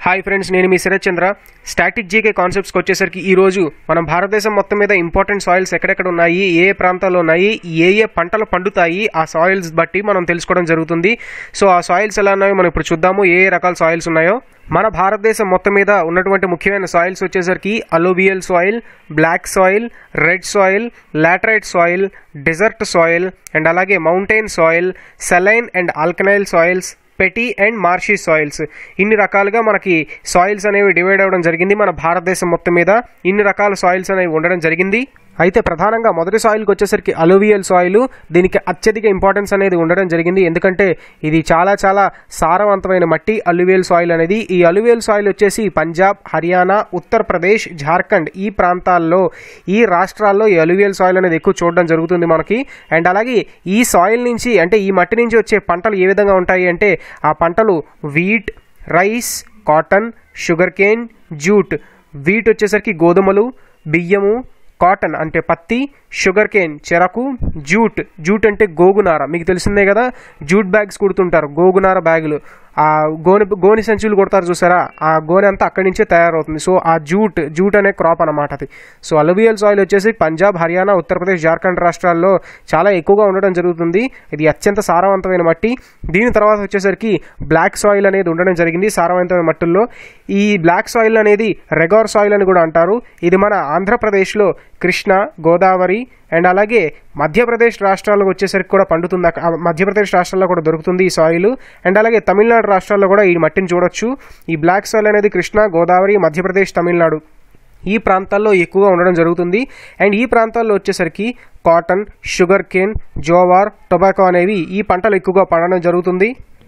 hi friends నేను మీ Sarath Chandra static GK కాన్సెప్ట్స్కి వచ్చేసరికి ఈ రోజు మనం భారతదేశం మొత్తం మీద ఇంపార్టెంట్ సాయిల్స్ ఎక్కడెక్కడ ఉన్నాయి ఏ ఏ ప్రాంతాల్లో ఉన్నాయి ఏ ఏ పంటలు పండుతాయి ఆ సాయిల్స్ బట్టి మనం తెలుసుకోవడం జరుగుతుంది సో ఆ సాయిల్స్ ఎలా ఉన్నాయో మనం ఇప్పుడు చూద్దాము ఏ ఏ రకాల సాయిల్స్ ఉన్నాయో మన భారతదేశం మొత్తం మీద ఉన్నటువంటి ముఖ్యమైన సాయిల్స్ వచ్చేసరికి alluvial soil black soil red soil laterite soil desert soil and అలాగే మౌంటైన్ సాయిల్ సెలైన్ అండ్ ఆల్కనైల్ soils peaty and marshy soils ఇన్ని రకాలుగా మనకి సాయిల్స్ అనేవి డివైడ్ అవ్వడం జరిగింది మన భారతదేశం మొత్తం మీద ఇన్ని రకాల సాయిల్స్ అనేవి ఉండడం జరిగింది అయితే ప్రధానంగా మొదటి సాయిల్కి వచ్చేసరికి అలోవియల్ సాయిల్ దీనికి అత్యధిక ఇంపార్టెన్స్ అనేది ఉండడం జరిగింది ఎందుకంటే ఇది చాలా చాలా సారవంతమైన మట్టి అలువియల్ సాయిల్ అనేది ఈ అలువియల్ సాయిల్ వచ్చేసి పంజాబ్ హర్యానా ఉత్తరప్రదేశ్ జార్ఖండ్ ఈ ప్రాంతాల్లో ఈ రాష్ట్రాల్లో ఈ అలువియల్ సాయిల్ అనేది ఎక్కువ చూడడం జరుగుతుంది మనకి అండ్ అలాగే ఈ సాయిల్ నుంచి అంటే ఈ మట్టి నుంచి వచ్చే పంటలు ఏ విధంగా ఉంటాయి అంటే ఆ పంటలు wheat rice cotton sugar cane jute wheat వచ్చేసరికి గోధుమలు బియ్యము కాటన్ అంటే పత్తి షుగర్ కేన్ చెరకు జూట్ జూట్ అంటే గోగునార మీకు తెలిసిందే కదా జూట్ బ్యాగ్స్ కుడుతుంటారు గోగునార బ్యాగులు ఆ గోని గోని సంచులు కొడతారు చూసారా ఆ గోనె అంతా అక్కడి నుంచే తయారవుతుంది సో ఆ జూట్ జూట్ అనే క్రాప్ అనమాట అది సో అలువియల్ సాయిల్ వచ్చేసి పంజాబ్ హర్యానా ఉత్తరప్రదేశ్ జార్ఖండ్ రాష్ట్రాల్లో చాలా ఎక్కువగా ఉండడం జరుగుతుంది ఇది అత్యంత సారవంతమైన మట్టి దీని తర్వాత వచ్చేసరికి బ్లాక్ సాయిల్ అనేది ఉండడం జరిగింది సారవంతమైన మట్టుల్లో ఈ బ్లాక్ సాయిల్ అనేది రెగార్ సాయిల్ అని కూడా అంటారు ఇది మన ఆంధ్రప్రదేశ్లో కృష్ణ గోదావరి అండ్ అలాగే మధ్యప్రదేశ్ రాష్ట్రాలకు వచ్చేసరికి కూడా పండుతుంది అక్క- ఆ మధ్యప్రదేశ్ రాష్ట్రాల్లో కూడా దొరుకుతుంది ఈ సాయిల్ అండ్ అలాగే తమిళనాడు రాష్ట్రాల్లో కూడా ఈ మట్టిని చూడొచ్చు ఈ బ్లాక్ సాయిల్ అనేది కృష్ణ గోదావరి మధ్యప్రదేశ్ తమిళనాడు ఈ ప్రాంతాల్లో ఎక్కువగా ఉండడం జరుగుతుంది అండ్ ఈ ప్రాంతాల్లో వచ్చేసరికి cotton sugar cane jowar tobacco అనేవి ఈ పంటలు ఎక్కువగా పండడం జరుగుతుంది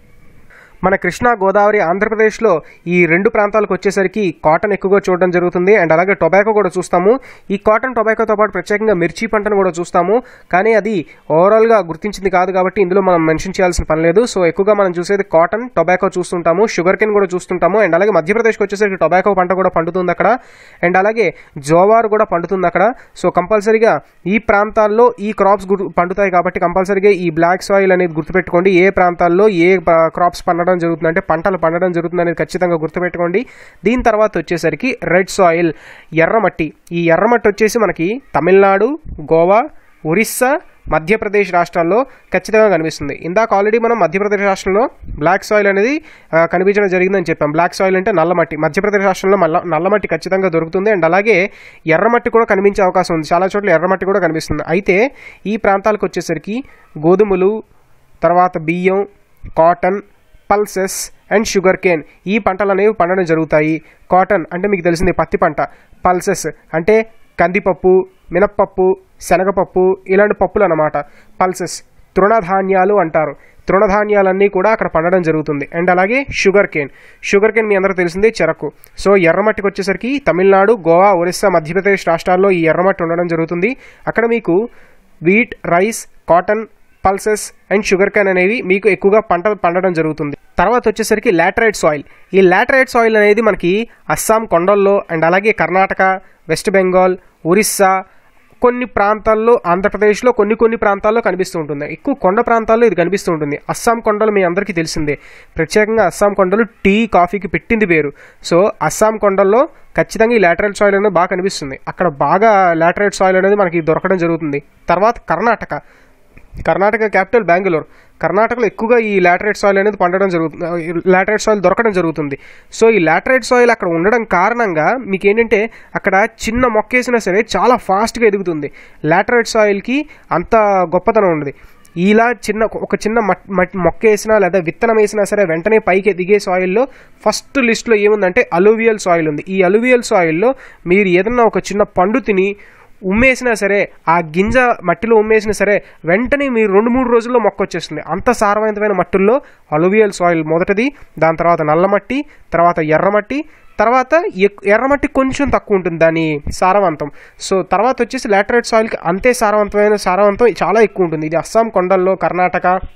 మన కృష్ణా గోదావరి ఆంధ్రప్రదేశ్లో ఈ రెండు ప్రాంతాలకు వచ్చేసరికి కాటన్ ఎక్కువగా చూడడం జరుగుతుంది అండ్ అలాగే టొబాకో కూడా చూస్తాము ఈ కాటన్ టొబాకోతో పాటు ప్రత్యేకంగా మిర్చి పంటను కూడా చూస్తాము కానీ అది ఓవరాల్గా గుర్తించింది కాదు కాబట్టి ఇందులో మనం మెన్షన్ చేయాల్సిన పని లేదు సో ఎక్కువగా మనం చూసేది కాటన్ టొబాకో చూస్తుంటాము షుగర్ కేన్ కూడా చూస్తుంటాము అండ్ అలాగే మధ్యప్రదేశ్కి వచ్చేసరికి టొబాకో పంట కూడా పండుతుంది అక్కడ అండ్ అలాగే జోవార్ కూడా పండుతుంది అక్కడ సో కంపల్సరీగా ఈ ప్రాంతాల్లో ఈ క్రాప్స్ పండుతాయి కాబట్టి కంపల్సరీగా ఈ బ్లాక్ సాయిల్ అనేది గుర్తుపెట్టుకోండి ఏ ప్రాంతాల్లో ఏ క్రాప్స్ పండడం జరుగుతుంది అంటే పంటలు పండడం జరుగుతుంది అనేది ఖచ్చితంగా గుర్తుపెట్టుకోండి దీని తర్వాత వచ్చేసరికి రెడ్ సాయిల్ ఎర్రమట్టి ఈ ఎర్రమట్టి వచ్చేసి మనకి తమిళనాడు గోవా ఒరిస్సా మధ్యప్రదేశ్ రాష్ట్రాల్లో ఖచ్చితంగా కనిపిస్తుంది ఇందాక ఆల్రెడీ మనం మధ్యప్రదేశ్ రాష్ట్రంలో బ్లాక్ సాయిల్ అనేది ఆ, కనిపించడం జరిగిందని చెప్పాం బ్లాక్ సాయిల్ అంటే నల్లమట్టి మధ్యప్రదేశ్ రాష్ట్రంలో మల్ల నల్లమట్టి ఖచ్చితంగా దొరుకుతుంది అండ్ అలాగే ఎర్రమట్టి కూడా కనిపించే అవకాశం ఉంది చాలా చోట్ల ఎర్రమట్టి కూడా కనిపిస్తుంది అయితే ఈ ప్రాంతాలకు వచ్చేసరికి గోధుమలు తర్వాత బియ్యం cotton pulses and sugar cane ఈ పంటలు అనేవి పండడం జరుగుతాయి కాటన్ అంటే మీకు తెలిసింది పత్తి పంట పల్సెస్ అంటే కందిపప్పు మినప్పప్పు శనగపప్పు ఇలాంటి పప్పులు అన్నమాట పల్సెస్ తృణధాన్యాలు అంటారు తృణధాన్యాలన్నీ కూడా అక్కడ పండడం జరుగుతుంది అండ్ అలాగే షుగర్ కేన్ షుగర్ కేన్ మీ అందరూ తెలిసిందే చెరకు సో ఎర్రమట్టికి వచ్చేసరికి తమిళనాడు గోవా ఒరిస్సా మధ్యప్రదేశ్ రాష్ట్రాల్లో ఈ ఎర్రమట్టి ఉండడం జరుగుతుంది అక్కడ మీకు wheat rice cotton pulses and sugar cane అనేవి మీకు ఎక్కువగా పంట పండడం జరుగుతుంది తర్వాత వచ్చేసరికి లాటరైట్ సాయిల్ ఈ లాటరైట్ సాయిల్ అనేది మనకి అస్సాం కొండల్లో అండ్ అలాగే కర్ణాటక వెస్ట్ బెంగాల్ ఒరిస్సా కొన్ని ప్రాంతాల్లో ఆంధ్రప్రదేశ్లో కొన్ని కొన్ని ప్రాంతాల్లో కనిపిస్తూ ఉంటుంది ఎక్కువ కొండ ప్రాంతాల్లో ఇది కనిపిస్తూ ఉంటుంది అస్సాం కొండలు మీ అందరికీ తెలిసిందే ప్రత్యేకంగా అస్సాం కొండలు టీ కాఫీకి పెట్టింది పేరు సో అస్సాం కొండల్లో ఖచ్చితంగా ఈ లాటరైట్ సాయిల్ అనేది బాగా కనిపిస్తుంది అక్కడ బాగా లాటరైట్ సాయిల్ అనేది మనకి దొరకడం జరుగుతుంది తర్వాత కర్ణాటక కర్ణాటక క్యాపిటల్ బెంగళూరు కర్ణాటకలో ఎక్కువగా ఈ లాటరైట్ సాయిల్ అనేది పండడం జరుగుతుంది లాటరైట్ సాయిల్ దొరకడం జరుగుతుంది సో ఈ లాటరైట్ సాయిల్ అక్కడ ఉండడం కారణంగా మీకు ఏంటంటే అక్కడ చిన్న మొక్క వేసినా సరే చాలా ఫాస్ట్గా ఎదుగుతుంది లాటరైట్ సాయిల్కి అంత గొప్పతనం ఉంది ఇలా చిన్న ఒక చిన్న మట్- మట్- మొక్క వేసినా లేదా విత్తనం వేసినా సరే వెంటనే పైకి దిగే సాయిల్లో ఫస్ట్ లిస్ట్లో ఏముందంటే అలువియల్ సాయిల్ ఉంది ఈ అలువియల్ సాయిల్లో మీరు ఏదన్నా ఒక చిన్న పండు తిని ఉమ్మేసినా సరే ఆ గింజ మట్టిలో ఉమ్మేసినా సరే వెంటనే మీరు రెండు మూడు రోజుల్లో మొక్క వచ్చేస్తుంది అంత సారవంతమైన మట్టుల్లో అలువియల్ సాయిల్ మొదటిది దాని తర్వాత నల్లమట్టి తర్వాత ఎర్రమట్టి తర్వాత ఎక్- ఎర్రమట్టి కొంచెం తక్కువ ఉంటుంది దాని సారవంతం సో తర్వాత వచ్చేసి లాటరైట్ సాయిల్కి అంతే సారవంతమైన సారవంతం చాలా ఎక్కువ ఉంటుంది ఇది అస్సాం కొండల్లో కర్ణాటక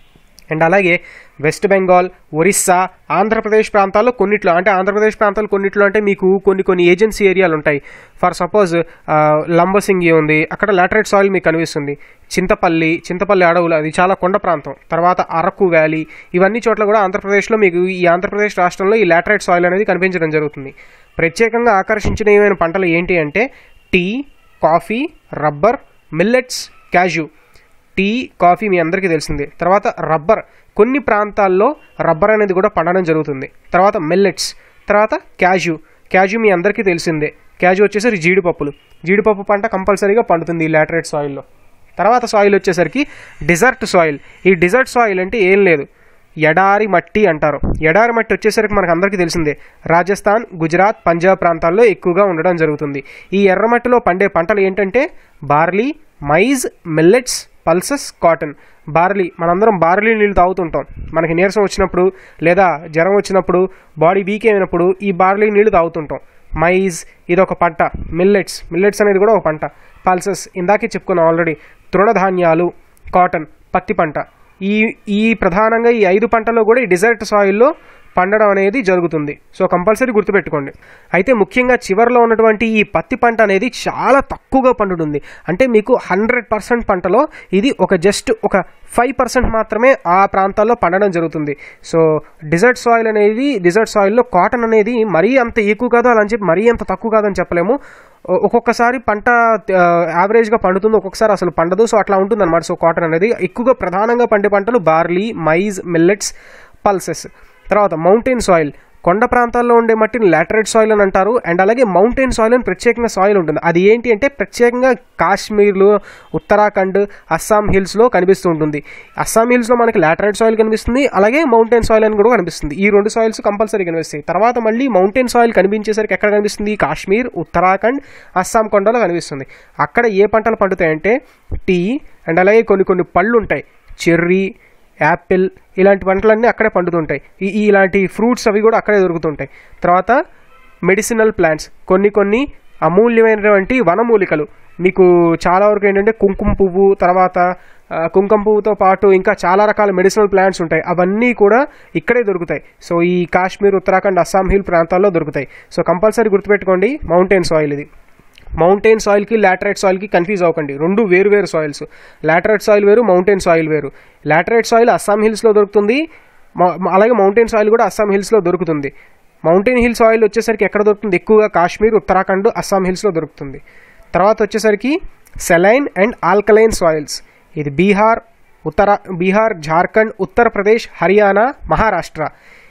అండ్ అలాగే వెస్ట్ బెంగాల్ ఒరిస్సా ఆంధ్రప్రదేశ్ ప్రాంతాల్లో కొన్నిట్లో అంటే ఆంధ్రప్రదేశ్ ప్రాంతాలు కొన్నిట్లో అంటే మీకు కొన్ని కొన్ని ఏజెన్సీ ఏరియాలు ఉంటాయి ఫర్ సపోజ్ లంబసింగి ఉంది అక్కడ లాటరైట్ సాయిల్ మీకు కనిపిస్తుంది చింతపల్లి చింతపల్లి అడవులు అది చాలా కొండ ప్రాంతం తర్వాత అరకు వ్యాలీ ఇవన్నీ చోట్ల కూడా ఆంధ్రప్రదేశ్లో మీకు ఈ ఆంధ్రప్రదేశ్ రాష్ట్రంలో ఈ లాటరైట్ సాయిల్ అనేది కనిపించడం జరుగుతుంది ప్రత్యేకంగా ఆకర్షించిన పంటలు ఏంటి అంటే tea coffee rubber millets cashew tea coffee మీ అందరికీ తెలిసిందే తర్వాత రబ్బర్ కొన్ని ప్రాంతాల్లో రబ్బర్ అనేది కూడా పండడం జరుగుతుంది తర్వాత మిల్లెట్స్ తర్వాత క్యాజు క్యాజు మీ అందరికీ తెలిసిందే క్యాజు వచ్చేసరికి జీడిపప్పులు జీడిపప్పు పంట కంపల్సరీగా పండుతుంది ఈ లాటరైట్ సాయిల్లో తర్వాత సాయిల్ వచ్చేసరికి డిజర్ట్ సాయిల్ ఈ డిజర్ట్ సాయిల్ అంటే ఏం లేదు ఎడారి మట్టి అంటారు ఎడారి మట్టి వచ్చేసరికి మనకు అందరికీ తెలిసిందే రాజస్థాన్ గుజరాత్ పంజాబ్ ప్రాంతాల్లో ఎక్కువగా ఉండడం జరుగుతుంది ఈ ఎర్రమట్టిలో పండే పంటలు ఏంటంటే barley maize millets pulses cotton barley మనందరం బార్లీ నీళ్ళు తాగుతుంటాం మనకి నీరసం వచ్చినప్పుడు లేదా జ్వరం వచ్చినప్పుడు బాడీ వీక్ అయినప్పుడు ఈ బార్లీ నీళ్లు తాగుతుంటాం మైజ్ ఇది ఒక పంట మిల్లెట్స్ మిల్లెట్స్ అనేది కూడా ఒక పంట పల్సస్ ఇందాకే చెప్పుకున్నాం ఆల్రెడీ తృణధాన్యాలు కాటన్ పత్తి పంట ఈ ఈ ప్రధానంగా ఈ ఐదు పంటలు కూడా ఈ డిజర్ట్ సాయిల్లో పండడం అనేది జరుగుతుంది సో కంపల్సరీ గుర్తుపెట్టుకోండి అయితే ముఖ్యంగా చివరిలో ఉన్నటువంటి ఈ పత్తి పంట అనేది చాలా తక్కువగా పండుతుంది అంటే మీకు హండ్రెడ్ పర్సెంట్ పంటలో ఇది ఒక జస్ట్ ఒక ఫైవ్ పర్సెంట్ మాత్రమే ఆ ప్రాంతాల్లో పండడం జరుగుతుంది సో డిజర్ట్ సాయిల్ అనేది డిజర్ట్ సాయిల్లో కాటన్ అనేది మరీ అంత ఎక్కువ కాదు అలా అని చెప్పి మరీ అంత తక్కువ కాదని చెప్పలేము ఒ- ఒక్కొక్కసారి పంట ఆ, యావరేజ్గా పండుతుంది ఒక్కొక్కసారి అసలు పండదు సో అట్లా ఉంటుంది అనమాట సో కాటన్ అనేది ఎక్కువగా ప్రధానంగా పండే పంటలు బార్లీ మైజ్ మిల్లెట్స్ పల్సెస్ తర్వాత మౌంటైన్ సాయిల్ కొండ ప్రాంతాల్లో ఉండే మట్టిని లాటరైట్ సాయిల్ అని అంటారు అండ్ అలాగే మౌంటైన్ సాయిల్ అని ప్రత్యేకంగా సాయిల్ ఉంటుంది అది ఏంటి అంటే ప్రత్యేకంగా కాశ్మీర్లో ఉత్తరాఖండ్ అస్సాం హిల్స్లో కనిపిస్తూ ఉంటుంది అస్సాం హిల్స్లో మనకి లాటరైట్ సాయిల్ కనిపిస్తుంది అలాగే మౌంటైన్ సాయిల్ అని కూడా కనిపిస్తుంది ఈ రెండు సాయిల్స్ కంపల్సరీ కనిపిస్తాయి తర్వాత మళ్ళీ మౌంటైన్ సాయిల్ కనిపించేసరికి ఎక్కడ కనిపిస్తుంది కాశ్మీర్ ఉత్తరాఖండ్ అస్సాం కొండలో కనిపిస్తుంది అక్కడ ఏ పంటలు పండుతాయంటే టీ అండ్ అలాగే కొన్ని కొన్ని పళ్ళు ఉంటాయి చెర్రీ యాపిల్ ఇలాంటి పంటలన్నీ అక్కడే పండుతుంటాయి ఈ ఈ ఇలాంటి ఫ్రూట్స్ అవి కూడా అక్కడే దొరుకుతుంటాయి తర్వాత మెడిసినల్ ప్లాంట్స్ కొన్ని కొన్ని అమూల్యమైనటువంటి వనమూలికలు మీకు చాలా వరకు ఏంటంటే కుంకుమ పువ్వు తర్వాత ఆ, కుంకుమ పువ్వుతో పాటు ఇంకా చాలా రకాల మెడిసినల్ ప్లాంట్స్ ఉంటాయి అవన్నీ కూడా ఇక్కడే దొరుకుతాయి సో ఈ కాశ్మీర్ ఉత్తరాఖండ్ అస్సాం హిల్ ప్రాంతాల్లో దొరుకుతాయి సో కంపల్సరీ గుర్తుపెట్టుకోండి మౌంటైన్ సాయిల్ ఇది మౌంటైన్ సాయిల్కి లాటరైట్ సాయిల్కి కన్ఫ్యూజ్ అవ్వకండి రెండు వేరు వేరు సాయిల్స్ లాటరైట్ సాయిల్ వేరు మౌంటైన్ సాయిల్ వేరు లాటరైట్ సాయిల్ అస్సాం హిల్స్లో దొరుకుతుంది మౌ- అలాగే మౌంటైన్ సాయిల్ కూడా అస్సాం హిల్స్లో దొరుకుతుంది మౌంటైన్ హిల్ సాయిల్ వచ్చేసరికి ఎక్కడ దొరుకుతుంది ఎక్కువగా కాశ్మీర్ ఉత్తరాఖండ్ అస్సాం హిల్స్లో దొరుకుతుంది తర్వాత వచ్చేసరికి సెలైన్ అండ్ ఆల్కలైన్ సాయిల్స్ ఇది బీహార్ ఉత్తర బీహార్ జార్ఖండ్ ఉత్తరప్రదేశ్ హర్యానా మహారాష్ట్ర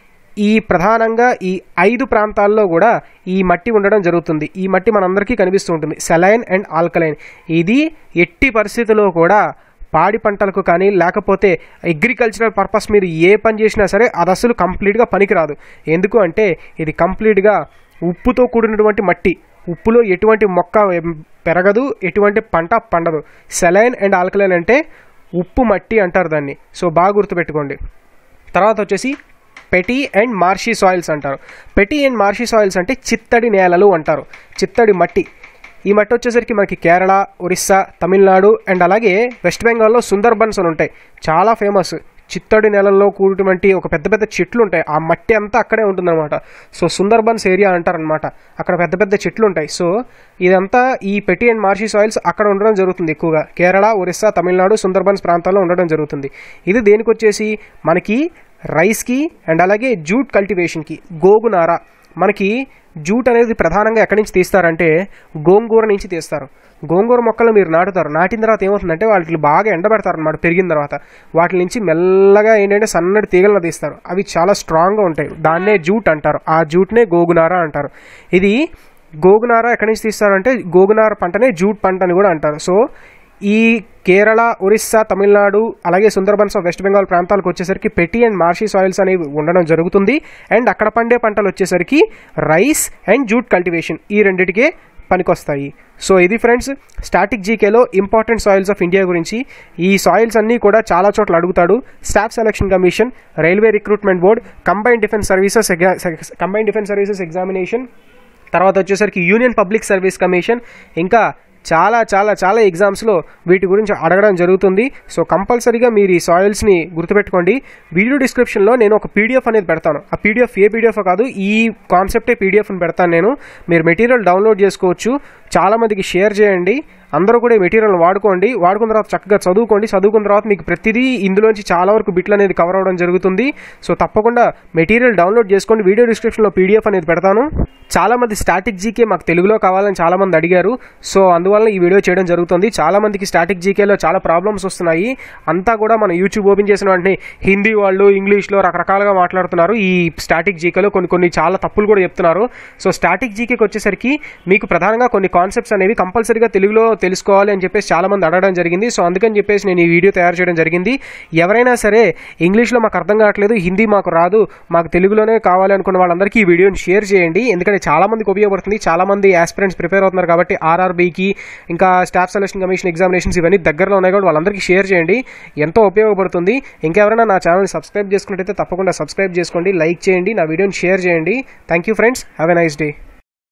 ఈ ప్రధానంగా ఈ ఐదు ప్రాంతాల్లో కూడా ఈ మట్టి ఉండడం జరుగుతుంది ఈ మట్టి మనందరికీ కనిపిస్తూ ఉంటుంది సెలైన్ అండ్ ఆల్కలైన్ ఇది ఎట్టి పరిస్థితుల్లో కూడా పాడి పంటలకు కానీ లేకపోతే అగ్రికల్చరల్ పర్పస్ మీరు ఏ పని చేసినా సరే అది అసలు కంప్లీట్గా పనికిరాదు ఎందుకు అంటే ఇది కంప్లీట్గా ఉప్పుతో కూడినటువంటి మట్టి ఉప్పులో ఎటువంటి మొక్క ఎం- పెరగదు ఎటువంటి పంట పండదు సెలైన్ అండ్ ఆల్కలైన్ అంటే ఉప్పు మట్టి అంటారు దాన్ని సో బాగా గుర్తుపెట్టుకోండి తర్వాత వచ్చేసి పెటీ అండ్ మార్షీ సాయిల్స్ అంటారు పెటీ అండ్ మార్షీ సాయిల్స్ అంటే చిత్తడి నేలలు అంటారు చిత్తడి మట్టి ఈ మట్టి వచ్చేసరికి మనకి కేరళ ఒరిస్సా తమిళనాడు అండ్ అలాగే వెస్ట్ బెంగాల్లో సుందర్బన్స్ అని ఉంటాయి చాలా ఫేమస్ చిత్తడి నెలల్లో కూడినటువంటి ఒక పెద్ద పెద్ద చెట్లు ఉంటాయి ఆ మట్టి అంతా అక్కడే ఉంటుందన్నమాట సో సుందర్బన్స్ ఏరియా అంటారనమాట అక్కడ పెద్ద పెద్ద చెట్లు ఉంటాయి సో ఇదంతా ఈ పెట్టి అండ్ మార్షీ సాయిల్స్ అక్కడ ఉండడం జరుగుతుంది ఎక్కువగా కేరళ ఒరిస్సా తమిళనాడు సుందర్బన్స్ ప్రాంతాల్లో ఉండడం జరుగుతుంది ఇది దేనికి వచ్చేసి మనకి రైస్కి అండ్ అలాగే జూట్ కల్టివేషన్కి గోగునార మనకి జూట్ అనేది ప్రధానంగా ఎక్కడి నుంచి తీస్తారంటే గోంగూర నుంచి తీస్తారు గోంగూర మొక్కలు మీరు నాటుతారు నాటిన తర్వాత ఏమవుతుందంటే వాటిని బాగా ఎండబెడతారు అనమాట పెరిగిన తర్వాత వాటి నుంచి మెల్లగా ఏంటంటే సన్నటి తీగలను తీస్తారు అవి చాలా స్ట్రాంగ్గా ఉంటాయి దాన్నే జూట్ అంటారు ఆ జూట్నే గోగునార అంటారు ఇది గోగునార ఎక్కడి నుంచి తీస్తారంటే గోగునార పంటనే జూట్ పంట అని కూడా అంటారు సో ఈ కేరళ ఒరిస్సా తమిళనాడు అలాగే సుందర్బన్స్ ఆఫ్ వెస్ట్ బెంగాల్ ప్రాంతాలకు వచ్చేసరికి పెట్టి అండ్ మార్షీ సాయిల్స్ అనేవి ఉండడం జరుగుతుంది అండ్ అక్కడ పండే పంటలు వచ్చేసరికి రైస్ అండ్ జూట్ కల్టివేషన్ ఈ రెండిటికే పనికొస్తాయి సో ఇది ఫ్రెండ్స్ స్టాటిక్ జీకేలో ఇంపార్టెంట్ సాయిల్స్ ఆఫ్ ఇండియా గురించి ఈ సాయిల్స్ అన్నీ కూడా చాలా చోట్ల అడుగుతాడు staff selection commission railway recruitment board combine defence services combine defence services examination తర్వాత వచ్చేసరికి యూనియన్ పబ్లిక్ సర్వీస్ కమిషన్ ఇంకా చాలా చాలా చాలా ఎగ్జామ్స్లో వీటి గురించి అడగడం జరుగుతుంది సో కంపల్సరీగా మీరు ఈ సాయిల్స్ని గుర్తుపెట్టుకోండి వీడియో డిస్క్రిప్షన్లో నేను ఒక పీడిఎఫ్ అనేది పెడతాను ఆ పీడిఎఫ్ ఏ పీడిఎఫ్ కాదు ఈ కాన్సెప్టే పీడిఎఫ్ని పెడతాను నేను మీరు మెటీరియల్ డౌన్లోడ్ చేసుకోవచ్చు చాలా మందికి షేర్ చేయండి అందరూ కూడా ఈ మెటీరియల్ వాడుకోండి వాడుకున్న తర్వాత చక్కగా చదువుకోండి చదువుకున్న తర్వాత మీకు ప్రతిదీ ఇందులోంచి చాలా వరకు బిట్లు అనేది కవర్ అవ్వడం జరుగుతుంది సో తప్పకుండా మెటీరియల్ డౌన్లోడ్ చేసుకోండి వీడియో డిస్క్రిప్షన్లో పీడిఎఫ్ అనేది పెడతాను చాలా మంది స్టాటిక్ జీకే మాకు తెలుగులో కావాలని చాలా మంది అడిగారు సో అందువల్ల ఈ వీడియో చేయడం జరుగుతుంది చాలా మందికి స్టాటిక్ జీకేలో చాలా ప్రాబ్లమ్స్ వస్తున్నాయి అంతా కూడా మన యూట్యూబ్ ఓపెన్ చేసిన వెంటనే హిందీ వాళ్ళు ఇంగ్లీష్లో రకరకాలుగా మాట్లాడుతున్నారు ఈ స్టాటిక్ జీకేలో కొన్ని కొన్ని చాలా తప్పులు కూడా చెప్తున్నారు సో స్టాటిక్ జీకేకి వచ్చేసరికి మీకు ప్రధానంగా కొన్ని కాన్సెప్ట్స్ అనేవి కంపల్సరీగా తెలుగులో తెలుసుకోవాలి అని చెప్పేసి చాలా మంది అడగడం జరిగింది సో అందుకని చెప్పేసి నేను ఈ వీడియో తయారు చేయడం జరిగింది ఎవరైనా సరే ఇంగ్లీష్లో మాకు అర్థం కావట్లేదు హిందీ మాకు రాదు మాకు తెలుగులోనే కావాలి అనుకున్న వాళ్ళందరికీ ఈ వీడియోని షేర్ చేయండి ఎందుకంటే చాలా మందికి ఉపయోగపడుతుంది చాలా మంది ఆస్పిరెంట్స్ ప్రిపేర్ అవుతున్నారు కాబట్టి ఆర్ఆర్బీకి ఇంకా స్టాఫ్ సెలక్షన్ కమిషన్ ఎగ్జామినేషన్స్ ఇవన్నీ దగ్గరలో ఉన్నాయి కాబట్టి వాళ్ళందరికీ షేర్ చేయండి ఎంతో ఉపయోగపడుతుంది ఇంకెవరైనా నా ఛానల్ సబ్స్క్రైబ్ చేసుకున్నట్టయితే తప్పకుండా సబ్స్క్రైబ్ చేసుకోండి లైక్ చేయండి నా వీడియోని షేర్ చేయండి thank you friends have a nice day